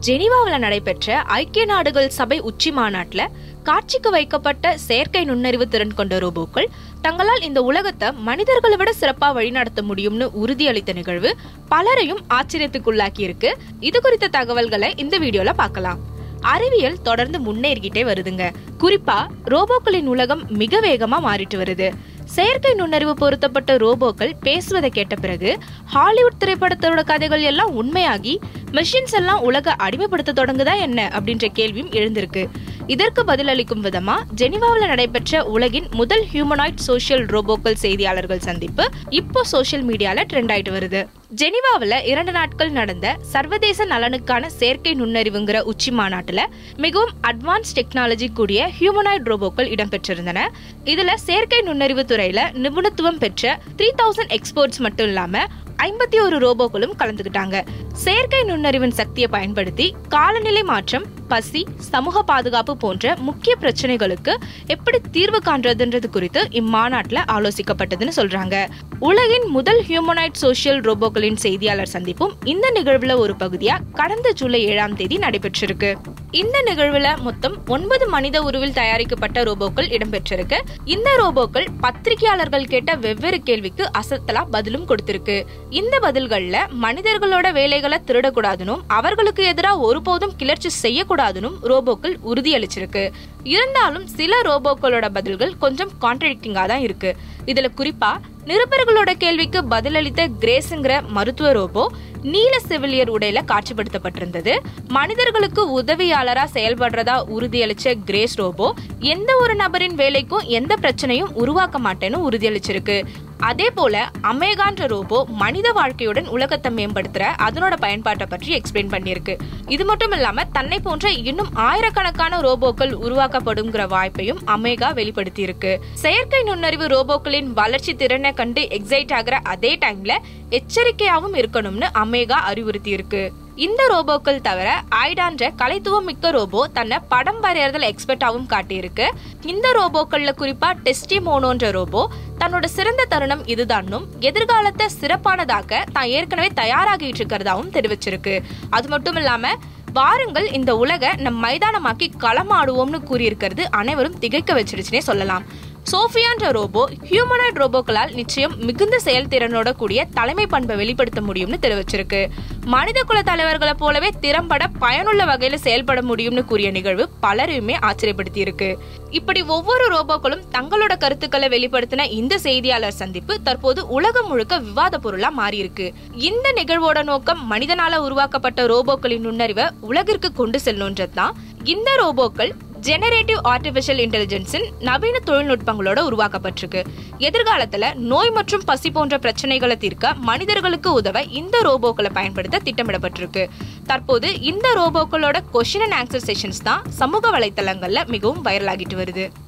ஜெனீவாவில் நடைபெற்ற ஐக்கிய நாடுகள் சபை உச்சி மாநாட்டில் காட்சிக்கு வைக்கப்பட்ட செயற்கை நுண்ணறிவு திறன் கொண்ட ரோபோக்கள் தங்களால் இந்த உலகத்தை மனிதர்களை விட சிறப்பா வழிநடத்த முடியும்னு உறுதியளித்த நிகழ்வு பலரையும் ஆச்சரியத்துக்குள்ளாக்கி இருக்கு இது குறித்த தகவல்களை இந்த வீடியோல பார்க்கலாம் அறிவியல் தொடர்ந்து முன்னேறிக்கிட்டே வருதுங்க குறிப்பா ரோபோக்களின் உலகம் மிக வேகமா மாறிட்டு வருது செயற்கை நுண்ணறிவு பொருத்தப்பட்ட ரோபோக்கள் பேசுவதை கேட்ட பிறகு ஹாலிவுட் திரைப்படத்தோட கதைகள் எல்லாம் உண்மையாகி மெஷின்ஸ் எல்லாம் உலக அடிமைப்படுத்த தொடங்குதா என்ன அப்படின்ற கேள்வியும் எழுந்திருக்கு இதற்கு பதிலளிக்கும் விதமா ஜெனிவாவில் நடைபெற்ற உலகின் முதல் ஹியூமனாய்ட் சோஷியல் ரோபோக்கள் செய்தியாளர்கள் சந்திப்பு இப்போ சோஷியல் மீடியால ட்ரெண்ட் ஆயிட்டு வருது ஜெனிவாவில் இரண்டு நாட்கள் நடந்த சர்வதேச நலனுக்கான செயற்கை நுண்ணறிவுங்கிற உச்சி மாநாட்டுல மிகவும் அட்வான்ஸ் டெக்னாலஜி கூடிய ஹியூமனாய்ட் ரோபோக்கள் இடம்பெற்றிருந்தன இதுல செயற்கை நுண்ணறிவு துறையில நிபுணத்துவம் பெற்ற த்ரீ தௌசண்ட் எக்ஸ்பர்ட்ஸ் மட்டும் இல்லாம ஐம்பத்தி ஒரு ரோபோக்களும் கலந்துக்கிட்டாங்க செயற்கை நுண்ணறிவின் சக்தியை பயன்படுத்தி காலநிலை மாற்றம் பசி சமூக பாதுகாப்பு போன்ற முக்கிய பிரச்சனைகளுக்கு எப்படி தீர்வு காண்றதுன்றது குறித்து இம்மாநாட்டில் ஆலோசிக்கப்பட்டதுன்னு சொல்றாங்க உலகின் முதல் ஹியூமனைட் சோஷியல் ரோபோக்களின் செய்தியாளர் சந்திப்பும் இந்த நிகழ்வுல ஒரு பகுதியா கடந்த ஜூலை ஏழாம் தேதி நடைபெற்றிருக்கு இந்த நிகழ்வுல மொத்தம் ஒன்பது மனித உருவில் தயாரிக்கப்பட்ட ரோபோக்கள் இடம்பெற்றிருக்கு இந்த ரோபோக்கள் பத்திரிகையாளர்கள் கேட்ட வெவ்வேறு கேள்விக்கு அசத்தலா பதிலும் கொடுத்திருக்கு இந்த பதில்கள்ல மனிதர்களோட வேலைகளை திருடக்கூடாதுனும் அவர்களுக்கு எதிராக ஒருபோதும் கிளர்ச்சி செய்யக்கூடாதுனும் ரோபோக்கள் உறுதியளிச்சிருக்கு இருந்தாலும் சில ரோபோக்களோட பதில்கள் கொஞ்சம் கான்ட்ரடிக்டிங்கா தான் இருக்கு இதுல குறிப்பா நிருபர்களோட கேள்விக்கு பதிலளித்த கிரேஸுங்கிற மருத்துவ ரோபோ நீல செவிலியர் உடையில காட்சிப்படுத்தப்பட்டிருந்தது மனிதர்களுக்கு உதவியாளரா செயல்படுறதா உறுதியளிச்ச கிரேஸ் ரோபோ எந்த ஒரு நபரின் வேலைக்கும் எந்த பிரச்சனையும் உருவாக்க மாட்டேன்னு உறுதியளிச்சிருக்கு அதே போல அமேகான்ற ரோபோ மனித வாழ்க்கையுடன் உலகத்தை மேம்படுத்துற அதனோட பயன்பாட்டை பற்றி எக்ஸ்பிளைன் பண்ணியிருக்கு இது மட்டும் இல்லாம தன்னை போன்ற இன்னும் ஆயிரக்கணக்கான ரோபோக்கள் உருவாக்கப்படுங்கிற வாய்ப்பையும் அமேகா வெளிப்படுத்தி இருக்கு செயற்கை நுண்ணறிவு ரோபோக்களின் வளர்ச்சி திறனை கண்டு எக்ஸைட் ஆகிற அதே டைம்ல எச்சரிக்கையாவும் இருக்கணும்னு அமேகா அறிவுறுத்தி இருக்கு இந்த ரோபோக்கள் தவிர ஐடான்ற கலைத்துவம் மிக்க ரோபோ தன்னை படம் வரையறதுல எக்ஸ்பர்ட்டாவும் காட்டியிருக்கு இந்த ரோபோக்கள்ல குறிப்பா டெஸ்டிமோனோன்ற ரோபோ தன்னோட சிறந்த தருணம் இதுதான்னும் எதிர்காலத்தை சிறப்பானதாக்க தான் ஏற்கனவே தயாராகிட்டு இருக்கிறதாவும் தெரிவிச்சிருக்கு அது மட்டும் இல்லாம வாருங்கள் இந்த உலக நம் மைதானமாக்கி களமாடுவோம்னு கூறியிருக்கிறது அனைவரும் திகைக்க வச்சிருச்சுனே சொல்லலாம் சோஃபியான்ற ரோபோ ஹியூமனாய்ட் ரோபோக்களால் நிச்சயம் மிகுந்த செயல்திறனோட கூடிய தலைமை பண்பை வெளிப்படுத்த முடியும்னு தெரிவிச்சிருக்கு மனித குல தலைவர்களை போலவே திறம்பட பயனுள்ள வகையில செயல்பட முடியும்னு கூறிய நிகழ்வு பலரையுமே ஆச்சரியப்படுத்தி இருக்கு இப்படி ஒவ்வொரு ரோபோக்களும் தங்களோட கருத்துக்களை வெளிப்படுத்தின இந்த செய்தியாளர் சந்திப்பு தற்போது உலகம் முழுக்க விவாத பொருளா மாறி இருக்கு இந்த நிகழ்வோட நோக்கம் மனிதனால உருவாக்கப்பட்ட ரோபோக்களின் நுண்ணறிவை உலகிற்கு கொண்டு செல்லணுன்றதுதான் இந்த ரோபோக்கள் ஜெனரேட்டிவ் ஆர்டிபிஷியல் இன்டெலிஜென்ஸின் நவீன தொழில்நுட்பங்களோட உருவாக்கப்பட்டிருக்கு எதிர்காலத்துல நோய் மற்றும் பசி போன்ற பிரச்சனைகளை தீர்க்க மனிதர்களுக்கு உதவ இந்த ரோபோக்களை பயன்படுத்த திட்டமிடப்பட்டிருக்கு தற்போது இந்த ரோபோக்களோட கொஷின் அண்ட் ஆன்சர் செஷன்ஸ் தான் சமூக வலைத்தளங்கள்ல மிகவும் வைரல் ஆகிட்டு வருது